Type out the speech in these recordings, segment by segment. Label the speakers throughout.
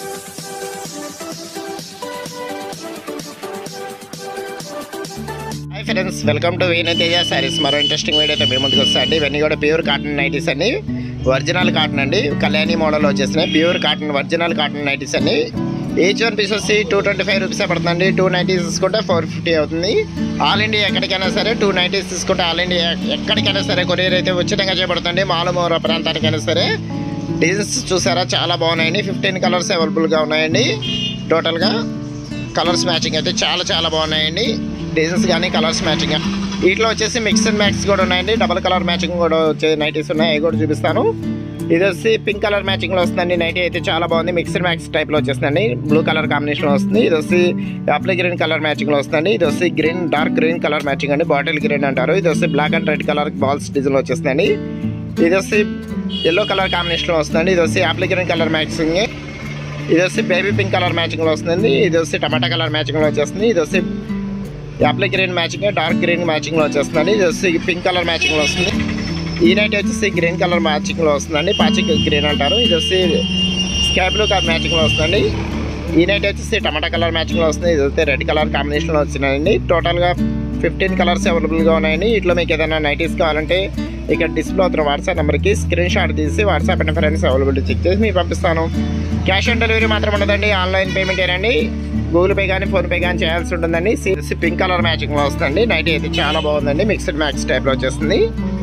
Speaker 1: hi friends welcome to Veena Teja saris మరో interesting video అయితే మీ ముందుకు వస్తాయండి ఇవన్నీ కూడా ప్యూర్ కాటన్ నైటీస్ అండి ఒరిజినల్ కాటన్ అండి కళ్యాణి మోడల్ వచ్చేసినాయి pure cotton original cotton nighties అండి ఈచ్ వన్ పీస్ వచ్చి టూ ట్వంటీ ఫైవ్ రూపీస్ పడుతుందండి టూ నైటీస్ తీసుకుంటే ఫోర్ ఫిఫ్టీ అవుతుంది ఆల్ ఇండియా ఎక్కడికైనా సరే టూ నైటీస్ తీసుకుంటే ఆల్ ఇండియా ఎక్కడికైనా సరే కొరియర్ అయితే ఉచితంగా చేయబడుతుంది మాలమూర ప్రాంతానికైనా సరే డిజైన్స్ చూసారా చాలా బాగున్నాయండి ఫిఫ్టీన్ కలర్స్ అవైలబుల్గా ఉన్నాయండి టోటల్గా కలర్స్ మ్యాచింగ్ అయితే చాలా చాలా బాగున్నాయండి డిజైన్స్ కానీ కలర్స్ మ్యాచింగ్ వీటిలో వచ్చేసి మిక్స్ అండ్ మ్యాక్స్ కూడా ఉన్నాయండి డబుల్ కలర్ మ్యాచింగ్ కూడా వచ్చే నైటీస్ ఉన్నాయి అవి కూడా చూపిస్తాను ఇది వచ్చి పింక్ కలర్ మ్యాచింగ్ లో వస్తుందండి నైటీ అయితే చాలా బాగుంది మిక్స్డ్ మ్యాక్స్ టైప్ లో వచ్చేస్తుందండి బ్లూ కలర్ కాంబినేషన్ లో వస్తుంది ఇది వచ్చి అప్లై గ్రీన్ కలర్ మ్యాచింగ్ లో వస్తుందండి ఇది వచ్చి green dark green colour matching అండి బాటిల్ గ్రీన్ అంటారు ఇది వచ్చి black and red colour balls design వచ్చేస్తుందండి ఇది వచ్చి ఎల్లో కలర్ కాంబినేషన్ లో వస్తుందండి ఇది వచ్చి అప్లై గ్రీన్ కలర్ మ్యాచింగ్ ఇది వచ్చి బేబీ పింక్ కలర్ మ్యాచింగ్ లో వస్తుంది ఇది వచ్చి టమాటా కలర్ మ్యాచింగ్ లో వచ్చేస్తుంది ఇది వచ్చి apple green matching dark green matching లో వచ్చేస్తుందండి ఇది వచ్చి పింక్ కలర్ మ్యాచింగ్ లో వస్తుంది ఈ నైట్ వచ్చేసి గ్రీన్ కలర్ మ్యాచింగ్ లో వస్తుందండి పాచిక్ గ్రీన్ అంటారు ఇది వచ్చి స్కై బ్లూ కలర్ మ్యాచింగ్ లో వస్తుందండి ఈ నైట్ వచ్చేసి టమాటా కలర్ మ్యాచింగ్ లో వస్తుంది ఇది వచ్చి రెడ్ కలర్ కాంబినేషన్ లో వచ్చినాయండి టోటల్ గా ఫిఫ్టీన్ కలర్స్ అవైలబుల్ గా ఉన్నాయండి ఇట్లా మీకు ఏదైనా నైటీస్ కావాలంటే ఇక్కడ డిస్ప్లే అవుతున్న వాట్సాప్ నెంబర్కి స్క్రీన్ షాట్ తీసి WhatsApp and friends availability check చేసి మీకు పంపిస్తాను క్యాష్ ఆన్ డెలివరీ మాత్రం ఉండదండి ఆన్లైన్ పేమెంట్ ఏనండి గూగుల్ పే కానీ ఫోన్పే కానీ చేయాల్సి ఉంటుందండి సి- పింక్ కలర్ మ్యాచింగ్ లో వస్తుందండి నైట్ అయితే చాలా బాగుందండి మిక్స్డ్ మ్యాక్స్ టైప్ లో వచ్చేస్తుంది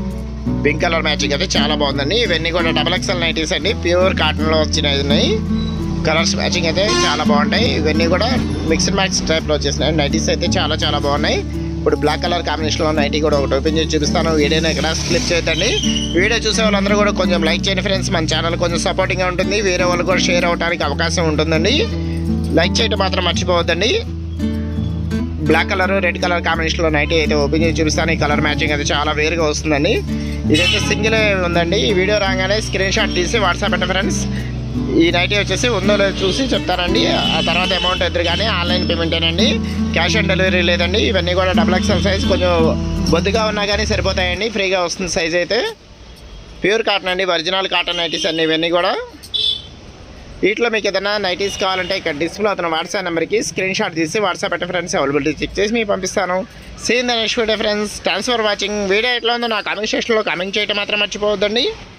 Speaker 1: పింక్ కలర్ మ్యాచింగ్ అయితే చాలా బాగుందండి ఇవన్నీ కూడా డబల్ ఎక్స్ఎల్ నైటీస్ అండి ప్యూర్ కాటన్ లో వచ్చినవి ఉన్నాయి కలర్స్ మ్యాచింగ్ అయితే చాలా బాగుంటాయి ఇవన్నీ కూడా మిక్స్డ్ మ్యాక్స్ టైప్ లో వచ్చేసినాయి నైటీస్ అయితే చాలా చాలా బాగున్నాయి ఇప్పుడు బ్లాక్ కలర్ కాంబినేషన్ లో నైటీ కూడా ఒకటి ఓపెన్ చేసి చూపిస్తాను వీడియోని ఇక్కడ స్లిప్ చేయొద్దండి వీడియో చూసే వాళ్ళందరూ కూడా కొంచెం లైక్ చేయండి ఫ్రెండ్స్ మన ఛానల్ కొంచెం సపోర్టింగ్ గా ఉంటుంది వేరే వాళ్ళు కూడా షేర్ అవడానికి అవకాశం ఉంటుందండి లైక్ చేయడం మాత్రం మర్చిపోవద్దండి black colour red colour combination లో నైట్ అయితే ఓపెన్ చేసి చూపిస్తాను ఈ కలర్ మ్యాచింగ్ అయితే చాలా వేరుగా వస్తుందండి ఇదైతే సింగిల్ ఉందండి ఈ వీడియో రాగానే స్క్రీన్ షాట్ తీసి వాట్సాప్ అంటే ఫ్రెండ్స్ ఈ నైట్ వచ్చేసి ఉందో లేదో చూసి చెప్తారండి ఆ తర్వాత అమౌంట్ ఎదురు కానీ ఆన్లైన్ పేమెంటేనండి క్యాష్ ఆన్ డెలివరీ లేదండి ఇవన్నీ కూడా డబుల్ ఎక్స్ఎల్ సైజ్ కొంచెం బొద్దుగా ఉన్నా కానీ సరిపోతాయండి ఫ్రీగా వస్తుంది సైజ్ అయితే ప్యూర్ కాటన్ అండి ఒరిజినల్ కాటన్ నైటీస్ అండి ఇవన్నీ కూడా వీటిలో మీకు ఏదైనా నైటీస్ కావాలంటే ఇక్కడ డిస్ప్లే అవుతున్న వాట్సాప్ నెంబర్కి స్క్రీన్ షాట్ తీసి వాట్సాప్ అంటే ఫ్రెండ్స్ అవైలబిలిటీ చెక్ చేసి మీకు పంపిస్తాను seen the next video friends thanks for watching video ఎట్లా ఉందో నా కామెంట్ సెక్షన్లో కామెంట్ చేయడం మాత్రం మర్చిపోవద్దండి